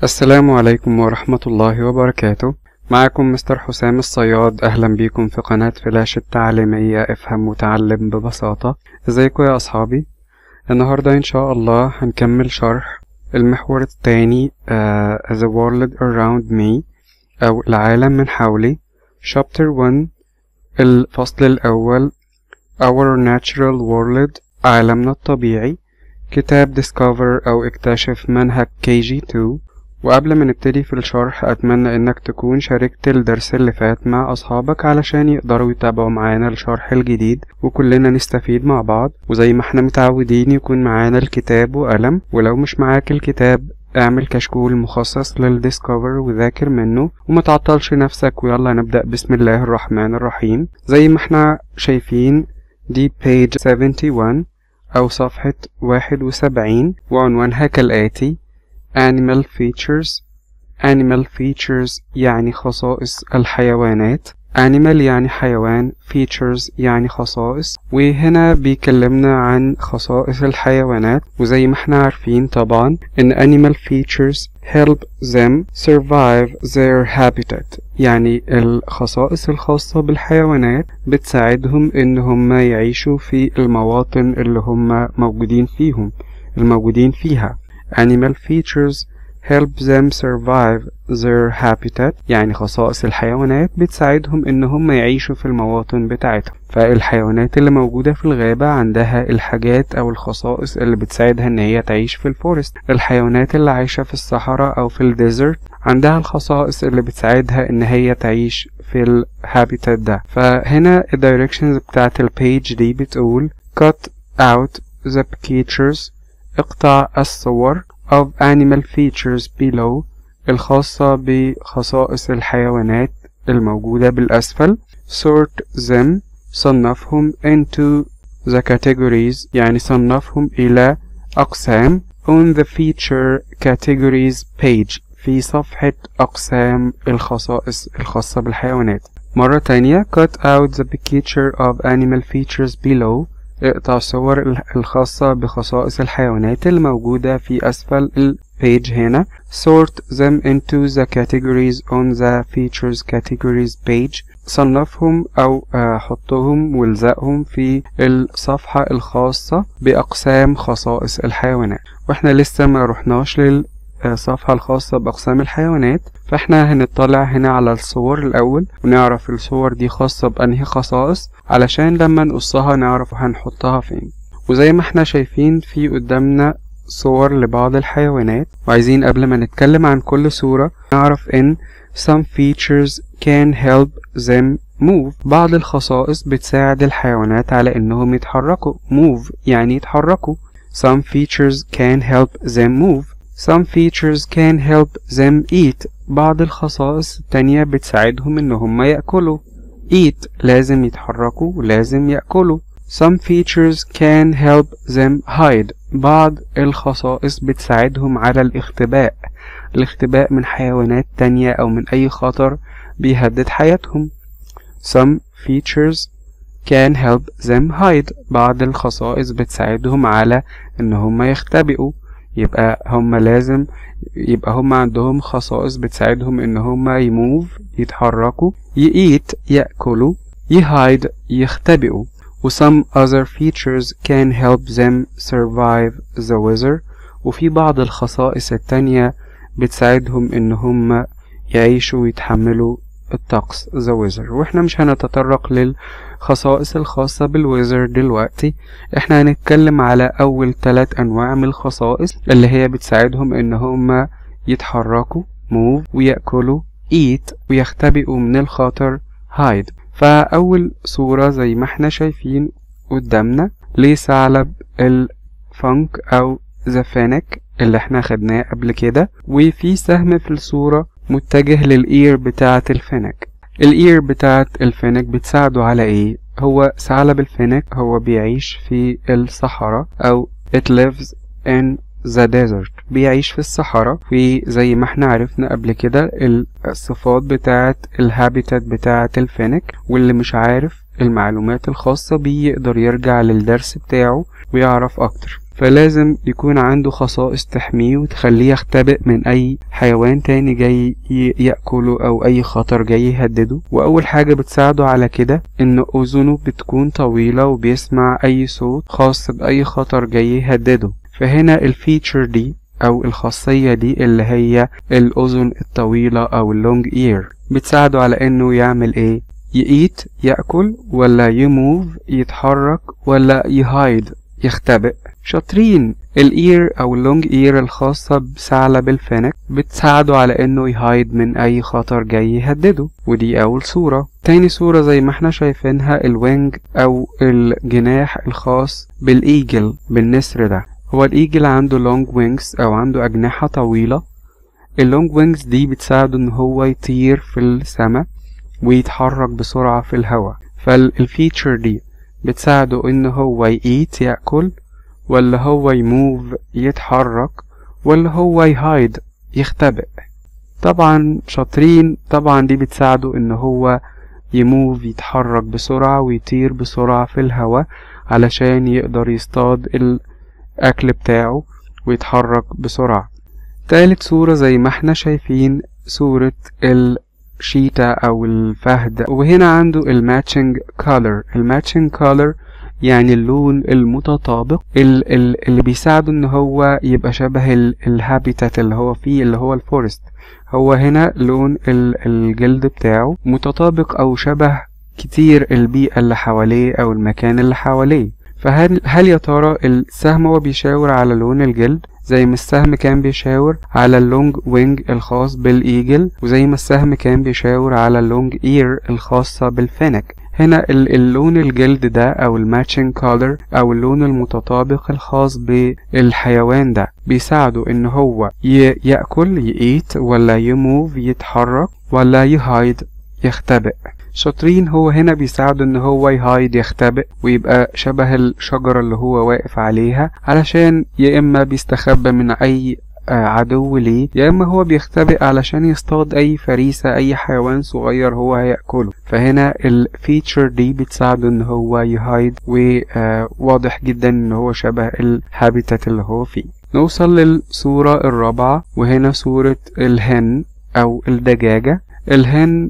السلام عليكم ورحمة الله وبركاته معكم مستر حسام الصياد أهلا بيكم في قناة فلاش التعليمية افهم وتعلم ببساطة ازيكم يا أصحابي النهاردة إن شاء الله هنكمل شرح المحور الثاني uh, The World Around Me أو العالم من حولي Chapter 1 الفصل الأول Our Natural World عالمنا الطبيعي كتاب Discover أو اكتشف منهج KG2 وقبل ما نبتدي في الشرح أتمنى إنك تكون شاركت الدرس اللي فات مع أصحابك علشان يقدروا يتابعوا معانا الشرح الجديد وكلنا نستفيد مع بعض وزي ما احنا متعودين يكون معانا الكتاب وقلم ولو مش معاك الكتاب اعمل كشكول مخصص للديسكفر وذاكر منه وما تعطلش نفسك ويلا نبدأ بسم الله الرحمن الرحيم زي ما احنا شايفين دي page 71 أو صفحة 71 وعنوانها كالآتي animal features animal features يعني خصائص الحيوانات animal يعني حيوان features يعني خصائص وهنا بيكلمنا عن خصائص الحيوانات وزي ما احنا عارفين طبعا ان animal features help them survive their habitat يعني الخصائص الخاصة بالحيوانات بتساعدهم ان هم يعيشوا في المواطن اللي هم موجودين فيهم الموجودين فيها animal features help them survive their habitat يعني خصائص الحيوانات بتساعدهم ان هم يعيشوا في المواطن بتاعتهم فالحيوانات اللي موجودة في الغابة عندها الحاجات او الخصائص اللي بتساعدها ان هي تعيش في الفورست الحيوانات اللي عايشة في الصحراء او في الديزرت عندها الخصائص اللي بتساعدها ان هي تعيش في الهابيتات ده فهنا الدايركشنز بتاعت البيج دي بتقول cut out the pictures اقطع الصور of animal features below الخاصة بخصائص الحيوانات الموجودة بالأسفل sort them صنفهم into the categories يعني صنفهم إلى أقسام on the feature categories page في صفحة أقسام الخصائص الخاصة بالحيوانات مرة تانية cut out the picture of animal features below اقطع الصور الخاصة بخصائص الحيوانات الموجودة في أسفل البيج هنا sort them into the categories on the features categories page صنفهم أو حطهم والزقهم في الصفحة الخاصة بأقسام خصائص الحيوانات واحنا لسه ما رحناش لل الصفحة الخاصة بأقسام الحيوانات فاحنا هنطلع هنا على الصور الأول ونعرف الصور دي خاصة بأنهي خصائص علشان لما نقصها نعرف هنحطها فين وزي ما احنا شايفين في قدامنا صور لبعض الحيوانات وعايزين قبل ما نتكلم عن كل صورة نعرف ان some features can help them move بعض الخصائص بتساعد الحيوانات على انهم يتحركوا move يعني يتحركوا some features can help them move Some features can help them eat بعض الخصائص التانية بتساعدهم ان هم يأكلوا eat لازم يتحركوا ولازم يأكلوا Some features can help them hide بعض الخصائص بتساعدهم على الاختباء الاختباء من حيوانات تانية أو من أي خطر بيهدد حياتهم Some features can help them hide بعض الخصائص بتساعدهم على ان هم يختبئوا يبقى هم لازم يبقى هم عندهم خصائص بتساعدهم ان هم يموف يتحركوا يأيت يأكلوا يهايد يختبئوا و some other features can help them survive the weather وفي بعض الخصائص التانية بتساعدهم ان هم يعيشوا ويتحملوا الطقس the weather واحنا مش هنتطرق للخصائص الخاصة بالويزر دلوقتي احنا هنتكلم على اول ثلاث انواع من الخصائص اللي هي بتساعدهم ان هم يتحركوا move ويأكلوا eat ويختبئوا من الخطر hide فاول صورة زي ما احنا شايفين قدامنا لثعلب الفنك او زفانك اللي احنا خدناه قبل كده وفي سهم في الصورة متجه للإير بتاعة الفنك الإير بتاعة الفنك بتساعده على إيه؟ هو ثعلب الفنك هو بيعيش في الصحراء أو it lives in the desert بيعيش في الصحراء وزي ما احنا عرفنا قبل كده الصفات بتاعة الهابيتات بتاعة الفنك واللي مش عارف المعلومات الخاصة بيه يقدر يرجع للدرس بتاعه ويعرف أكتر فلازم يكون عنده خصائص تحميه وتخليه يختبئ من أي حيوان تاني جاي يأكله أو أي خطر جاي يهدده وأول حاجة بتساعده على كده إن أذنه بتكون طويلة وبيسمع أي صوت خاص بأي خطر جاي يهدده فهنا الفيتشر دي أو الخاصية دي اللي هي الأذن الطويلة أو اللونج إير بتساعده على إنه يعمل إيه يقيت يأكل ولا يموف يتحرك ولا يهايد يختبئ شاطرين الاير او اللونج اير الخاصة بثعلب الفينك بتساعده على انه يهايد من اي خطر جاي يهدده ودي اول صورة تاني صورة زي ما احنا شايفينها الوينج او الجناح الخاص بالايجل بالنسر ده هو الايجل عنده لونج وينجز او عنده اجنحة طويلة اللونج وينجز دي بتساعده ان هو يطير في السماء ويتحرك بسرعة في الهواء فالفيتشر دي بتساعده ان هو يقيت يأكل ولا هو يموف يتحرك ولا هو يهايد يختبئ طبعا شاطرين طبعا دي بتساعده ان هو يموف يتحرك بسرعة ويطير بسرعة في الهواء علشان يقدر يصطاد الأكل بتاعه ويتحرك بسرعة تالت صورة زي ما احنا شايفين صورة الشيتا أو الفهد وهنا عنده الماتشنج كولر الماتشنج كولر يعني اللون المتطابق ال ال اللي بيساعده ان هو يبقى شبه الهابيتات اللي هو فيه اللي هو الفورست هو هنا لون الجلد بتاعه متطابق او شبه كتير البيئة اللي حواليه او المكان اللي حواليه فهل هل يا ترى السهم هو بيشاور على لون الجلد زي ما السهم كان بيشاور على اللونج وينج الخاص بالايجل وزي ما السهم كان بيشاور على اللونج اير الخاصة بالفينك هنا اللون الجلد ده او الماتشنج كولر او اللون المتطابق الخاص بالحيوان ده بيساعده ان هو يأكل يقيت ولا يموف يتحرك ولا يهايد يختبئ شاطرين هو هنا بيساعده ان هو يهايد يختبئ ويبقى شبه الشجرة اللي هو واقف عليها علشان يا اما بيستخبى من اي عدو ليه يا اما هو بيختبئ علشان يصطاد اي فريسة اي حيوان صغير هو هيأكله فهنا الفيتشر دي بتساعده ان هو يهايد وواضح جدا ان هو شبه الهابيتات اللي هو فيه نوصل للصورة الرابعة وهنا صورة الهن او الدجاجة الهن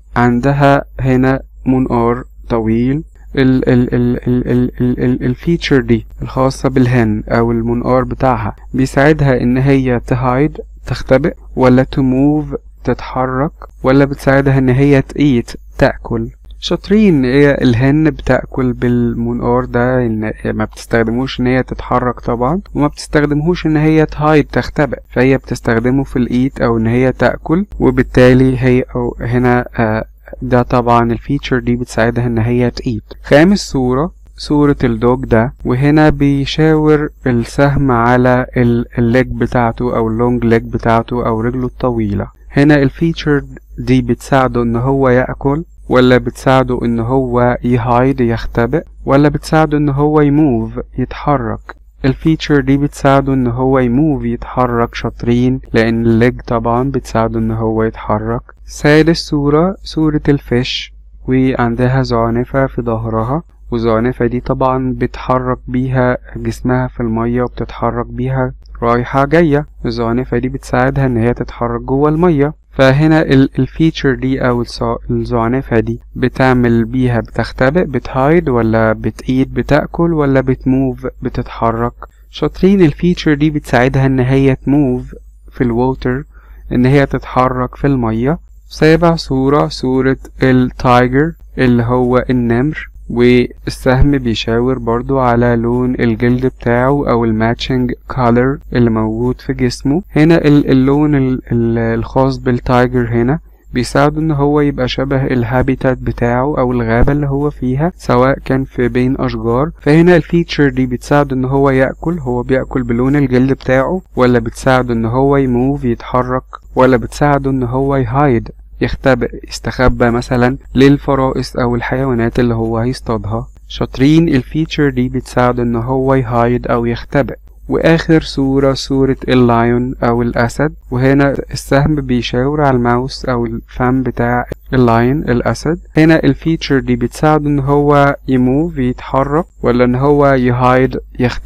عندها هنا منقار طويل ال ال ال ال ال ال ال الفيتشر دي الخاصة بالهن أو المنقار بتاعها بيساعدها إن هي تهايد تختبئ ولا تموف تتحرك ولا بتساعدها إن هي تقيت تأكل شاطرين هي الهن بتاكل بالمنقار ده ان ما بتستخدموش ان هي تتحرك طبعا وما بتستخدمهوش ان هي تهايد تختبئ فهي بتستخدمه في الايت او ان هي تاكل وبالتالي هي أو هنا آه ده طبعا الفيتشر دي بتساعدها ان هي تقيت خامس صورة صورة الدوج ده وهنا بيشاور السهم على الليج بتاعته او اللونج ليج بتاعته او رجله الطويلة هنا الفيتشر دي بتساعده ان هو يأكل ولا بتساعده ان هو يهايد يختبئ ولا بتساعده ان هو يموف يتحرك الفيتشر دي بتساعده ان هو يموف يتحرك شاطرين لان الليج طبعا بتساعده ان هو يتحرك سادس صورة صورة الفيش وعندها زعنفة في ظهرها والزعنفة دي طبعا بتحرك بيها جسمها في المية وبتتحرك بيها رايحة جاية الزعنفة دي بتساعدها ان هي تتحرك جوه المية فهنا الفيتشر دي او الزعنفة دي بتعمل بيها بتختبئ بتهايد ولا بتقيد بتأكل ولا بتموف بتتحرك شاطرين الفيتشر دي بتساعدها ان هي تموف في الووتر ان هي تتحرك في المية سابع صورة صورة التايجر اللي هو النمر والسهم بيشاور برضو على لون الجلد بتاعه او الماتشنج كولر اللي موجود في جسمه هنا اللون الخاص بالتايجر هنا بيساعده ان هو يبقى شبه الهابيتات بتاعه او الغابة اللي هو فيها سواء كان في بين اشجار فهنا الفيتشر دي بتساعده ان هو يأكل هو بيأكل بلون الجلد بتاعه ولا بتساعده ان هو يموف يتحرك ولا بتساعده ان هو يهايد يختبئ يستخبى مثلا للفرائس او الحيوانات اللي هو هيصطادها شاطرين الفيتشر دي بتساعده ان هو يهايد او يختبئ واخر صورة صورة اللايون او الاسد وهنا السهم بيشاور على الماوس او الفم بتاع اللاين الاسد هنا الفيتشر دي بتساعده ان هو يموف يتحرك ولا ان هو يهايد يختبئ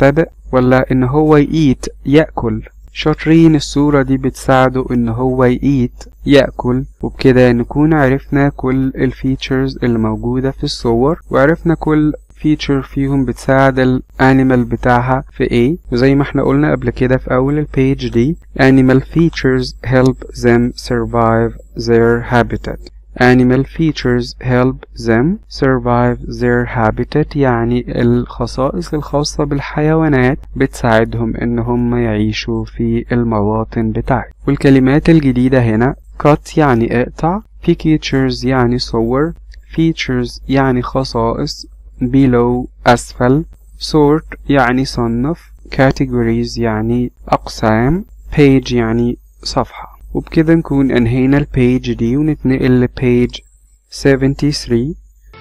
ولا ان هو eat يأكل شاطرين الصورة دي بتساعده ان هو eat يأكل وبكده نكون عرفنا كل الفيتشرز اللي موجودة في الصور وعرفنا كل فيتشر فيهم بتساعد الانيمال بتاعها في ايه وزي ما احنا قلنا قبل كده في اول البيج دي animal features help them survive their habitat animal features help them survive their habitat يعني الخصائص الخاصة بالحيوانات بتساعدهم ان هم يعيشوا في المواطن بتاعتهم والكلمات الجديدة هنا cut يعني اقطع pictures يعني صور features يعني خصائص below أسفل sort يعني صنف categories يعني أقسام page يعني صفحة وبكده نكون أنهينا البيج دي ونتنقل لبيج 73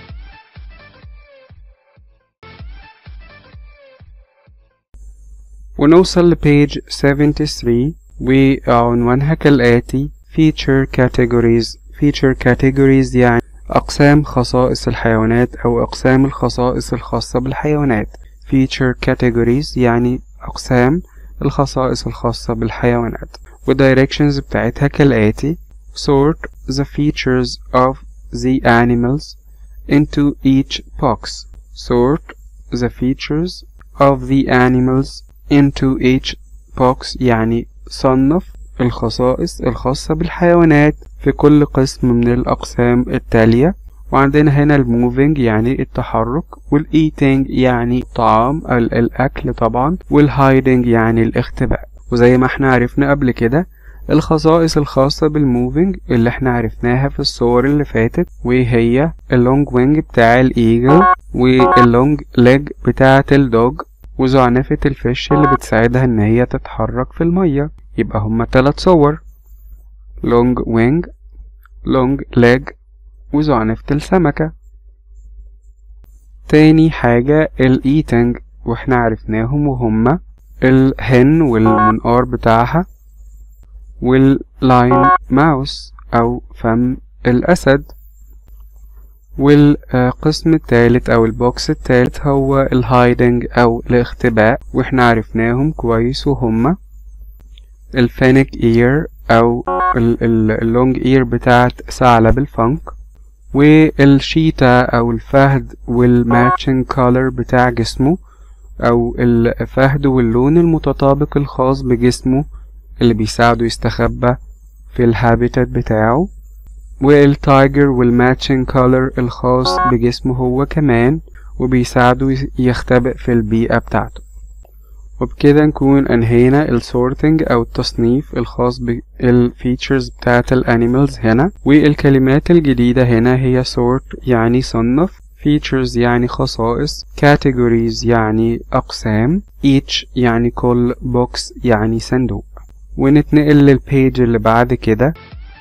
ونوصل لبيج 73 وعنوانها كالآتي feature categories feature categories يعني أقسام خصائص الحيوانات أو أقسام الخصائص الخاصة بالحيوانات feature categories يعني أقسام الخصائص الخاصة بالحيوانات والdirections بتاعتها كالآتي sort the features of the animals into each box sort the features of the animals into each box يعني صنف الخصائص الخاصة بالحيوانات في كل قسم من الأقسام التالية وعندنا هنا الموفينج يعني التحرك والايتينج يعني الطعام الأكل طبعا والهايدنج يعني الاختباء وزي ما احنا عرفنا قبل كده الخصائص الخاصة بالموفينج اللي احنا عرفناها في الصور اللي فاتت وهي اللونج وينج بتاع الايجل واللونج ليج بتاعة الدوج وزعنفة الفش اللي بتساعدها ان هي تتحرك في المية يبقى هما تلات صور لونج وينج لونج ليج وزعنفة السمكة تاني حاجة الايتنج واحنا عرفناهم وهما الهن والمنقار بتاعها واللاين ماوس أو فم الأسد والقسم التالت أو البوكس التالت هو الهايدنج أو الاختباء واحنا عرفناهم كويس وهما الفينيك اير أو اللونج اير بتاعت ثعلب الفنك والشيتا أو الفهد والماتشنج كولر بتاع جسمه أو الفهد واللون المتطابق الخاص بجسمه اللي بيساعده يستخبى في الهابيتات بتاعه والتايجر والماتشنج كولر الخاص بجسمه هو كمان وبيساعده يختبئ في البيئة بتاعته وبكده نكون انهينا السورتنج او التصنيف الخاص بالفيتشرز بتاعت الانيمالز هنا والكلمات الجديدة هنا هي sort يعني صنف features يعني خصائص categories يعني أقسام each يعني كل box يعني صندوق ونتنقل للبيج اللي بعد كده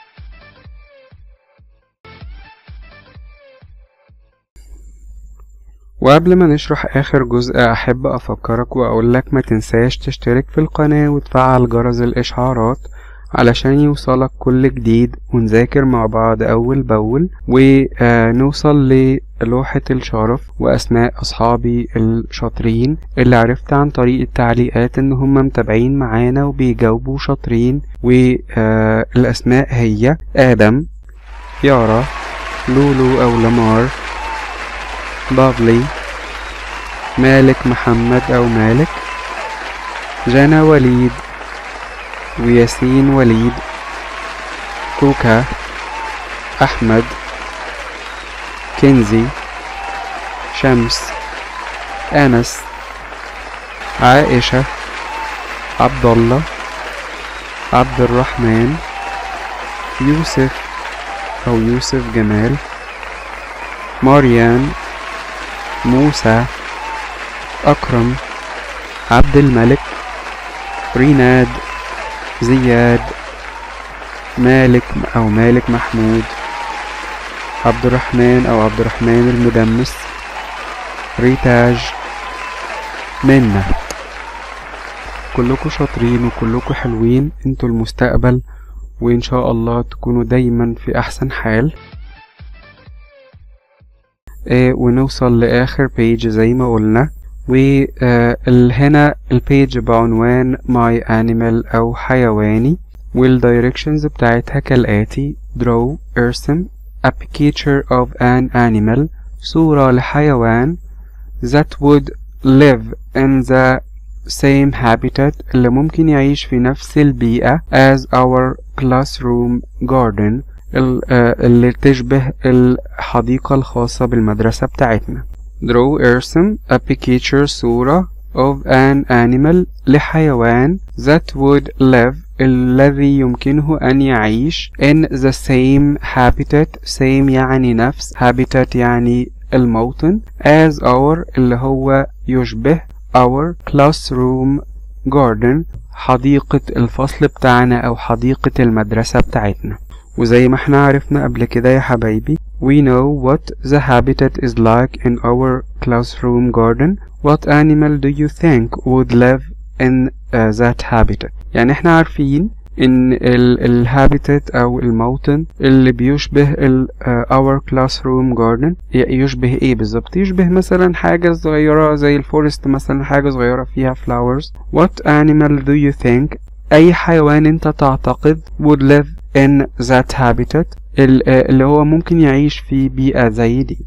وقبل ما نشرح آخر جزء أحب أفكرك وأقولك ما تنساش تشترك في القناة وتفعل جرس الإشعارات علشان يوصلك كل جديد ونذاكر مع بعض أول بأول ونوصل للوحة الشرف وأسماء أصحابي الشاطرين اللي عرفت عن طريق التعليقات إن هم متابعين معانا وبيجاوبوا شاطرين والأسماء هي آدم يارا لولو أو لمار بابلي مالك محمد أو مالك جانا وليد وياسين وليد كوكا أحمد كنزي شمس أنس عائشة عبد الله عبد الرحمن يوسف أو يوسف جمال مريان موسى أكرم عبد الملك ريناد زياد مالك أو مالك محمود عبد الرحمن أو عبد الرحمن المدمس ريتاج منا كلكم شاطرين وكلكم حلوين انتوا المستقبل وإن شاء الله تكونوا دايما في أحسن حال آه ونوصل لآخر بيج زي ما قلنا وهنا البيج بعنوان my animal أو حيواني والdirections بتاعتها كالآتي draw ارسم a picture of an animal صورة لحيوان that would live in the same habitat اللي ممكن يعيش في نفس البيئة as our classroom garden اللي تشبه الحديقة الخاصة بالمدرسة بتاعتنا draw ارسم a picture صورة of an animal لحيوان that would live الذي يمكنه أن يعيش in the same habitat same يعني نفس habitat يعني الموطن as our اللي هو يشبه our classroom garden حديقة الفصل بتاعنا أو حديقة المدرسة بتاعتنا وزي ما احنا عرفنا قبل كده يا حبايبي we know what the habitat is like in our classroom garden what animal do you think would live in uh, that habitat يعني احنا عارفين ان الهابيتات او الموطن اللي بيشبه ال uh, our classroom garden يشبه ايه بالظبط يشبه مثلا حاجة صغيرة زي الفورست مثلا حاجة صغيرة فيها flowers what animal do you think اي حيوان انت تعتقد would live in that habitat اللي هو ممكن يعيش في بيئة زي دي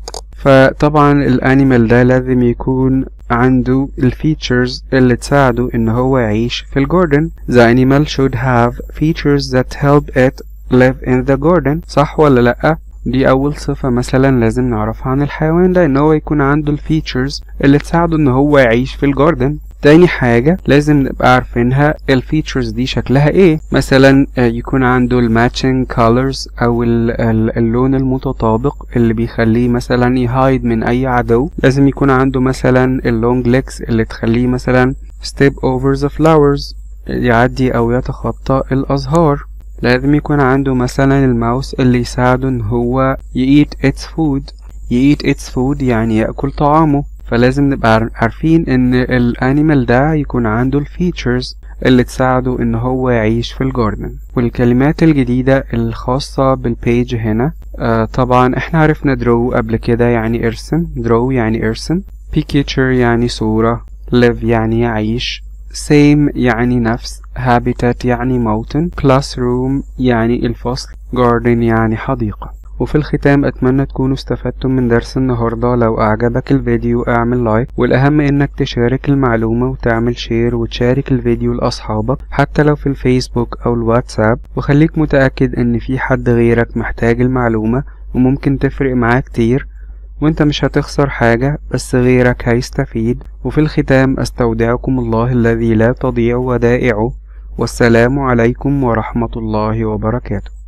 فطبعا الانيمال ده لازم يكون عنده الفيتشرز اللي تساعده ان هو يعيش في الجاردن the animal should have features that help it live in the garden صح ولا لأ دي أول صفة مثلا لازم نعرفها عن الحيوان ده إن هو يكون عنده الفيتشرز اللي تساعده إن هو يعيش في الجاردن تاني حاجة لازم نبقى عارفينها الفيتشرز دي شكلها ايه مثلا يكون عنده الماتشنج colors او اللون المتطابق اللي بيخليه مثلا يهايد من اي عدو لازم يكون عنده مثلا اللونج ليكس اللي تخليه مثلا step over the flowers يعدي او يتخطى الازهار لازم يكون عنده مثلا الماوس اللي يساعده ان هو يeat its food يeat its food يعني يأكل طعامه فلازم نبقى عارفين ان الانيمال ده يكون عنده الفيتشرز اللي تساعده ان هو يعيش في الجاردن والكلمات الجديدة الخاصة بالبيج هنا آه طبعا احنا عرفنا draw قبل كده يعني ارسم draw يعني ارسم picture يعني صورة live يعني يعيش same يعني نفس habitat يعني موطن classroom يعني الفصل garden يعني حديقة وفي الختام اتمنى تكونوا استفدتم من درس النهاردة لو اعجبك الفيديو اعمل لايك والاهم انك تشارك المعلومة وتعمل شير وتشارك الفيديو لاصحابك حتى لو في الفيسبوك او الواتساب وخليك متأكد ان في حد غيرك محتاج المعلومة وممكن تفرق معاه كتير وانت مش هتخسر حاجة بس غيرك هيستفيد وفي الختام استودعكم الله الذي لا تضيع ودائعه والسلام عليكم ورحمة الله وبركاته